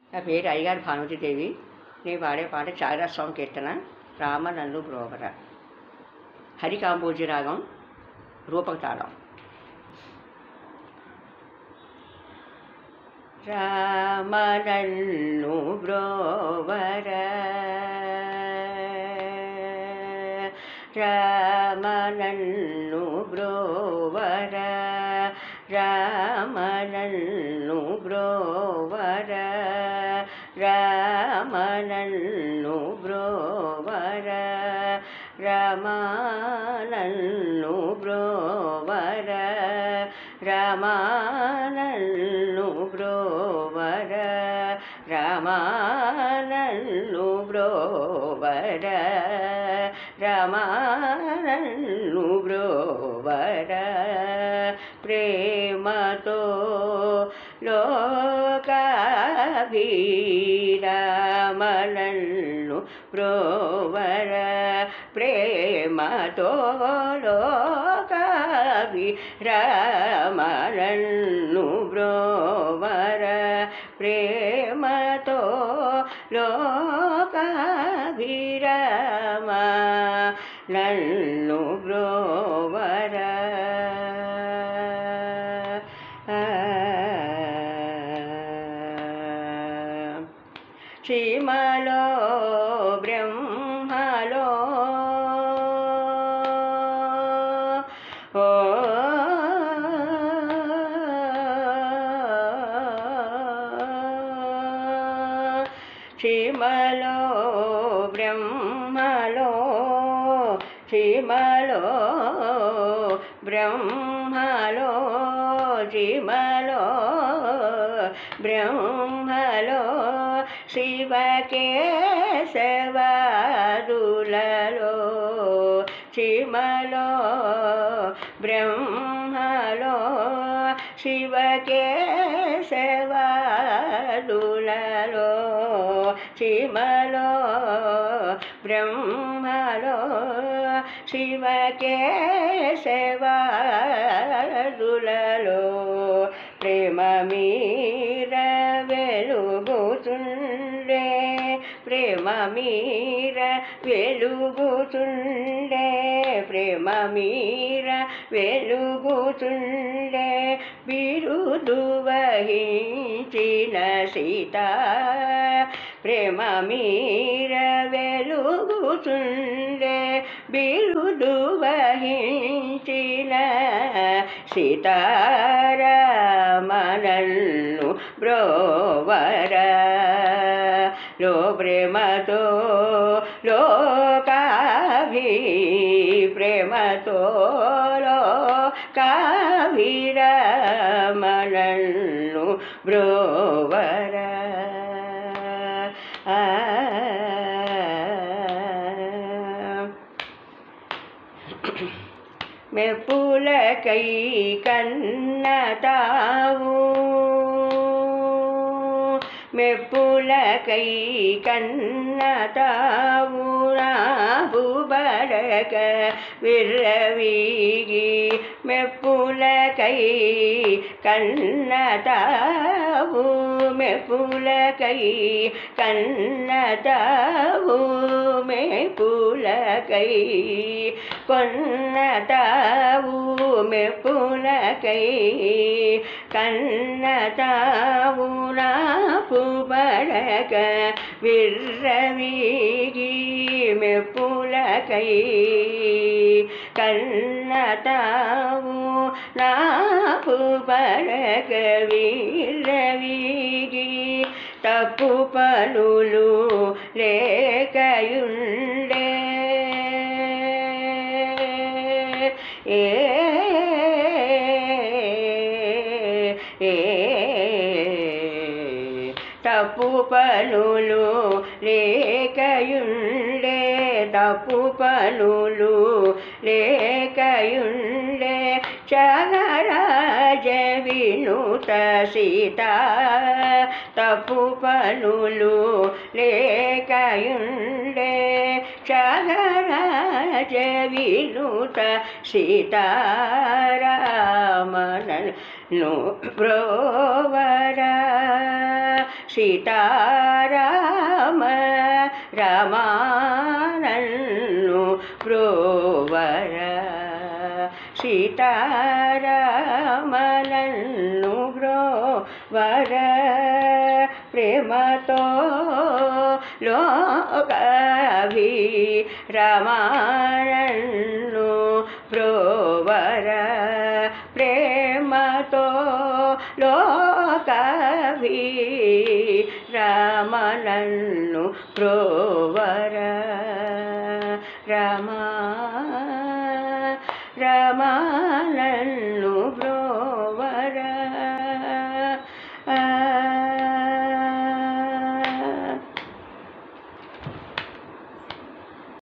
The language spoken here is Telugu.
నా పేరు అయ్యగారు భానుమతిదేవి నేను పాడే పాట చాగరా స్వామి కీర్తన రామ నన్ను బ్రోవర హరి కాంబోజి రాగం రూపక తాళం రామ నన్ను బ్రోవర రామ నన్ను బ్రోవర రామ నన్ను బ్రోవర రామ నన్ను బ్రోవర రామ నన్ను బ్రోవర రామ నన్ను బ్రోవర రామ నన్ను బ్రోవర రామ నన్ను బ్రోవర ప్రేమతో లోకాభిరామనన్ను బ్రోవర ప్రేమతో లోకాభిరామనన్ను బ్రోవర ప్రేమతో లోకాభిరామ నన్ను బ్రోవర సీమలో బ్రహ్మలో ఓ సీమలో బ్రహ్మలో సీమలో బ్రహ్మలో సీమలో బ్రహ్మలో శివకేశవాదులలో చిమలో బ్రహ్మలో శివకేశవాదులలో చిమలో బ్రహ్మలో శివకేశవాదులలో ప్రేమ మీర వెలుగుతుండే ప్రేమ మీర వెలుగుతుండే ప్రేమ మీర వెలుగుతుండే బిరుదు వహించిన సీత ప్రేమ మీర వెలుగుతుండే బిరుదు వహించిన సీతారామనన్ను బ్రోవర లో ప్రేమతో లోకాభి ప్రేమతో లోకాభిరమణన్ను బ్రోవర ఆ మెప్పులకై కన్నతావు మెప్పులకై కన్నతావు నాబుబడక విర్రవీగి మెప్పులకై కన్నతావు మెప్పులకై కన్నతావు మెప్పులకై కొన్నతావు మెప్పులకై కన్నతావు నాపు పడక విర్రవీగి మెప్పులకై కన్నతావు నాపు పడక విర్రవీగి తప్పు పనులు లేకయుండే ఏ ఏ తప్పు పనులు లేకయుండే తప్పు పనులు లేకయుండే చగరాజ వినుత సీత తప్పు పనులు లేకయుండే చగరాజ వినుత సీతారామనను బ్రోవరా సీతారామ రమానన్ను బ్రోవర సీతారామనన్ను బ్రోవర ప్రేమతో లోకవి రమానన్ను బ్రోవర ప్రేమతో లోకవి రామనన్ను ప్రోవర రమా రమణ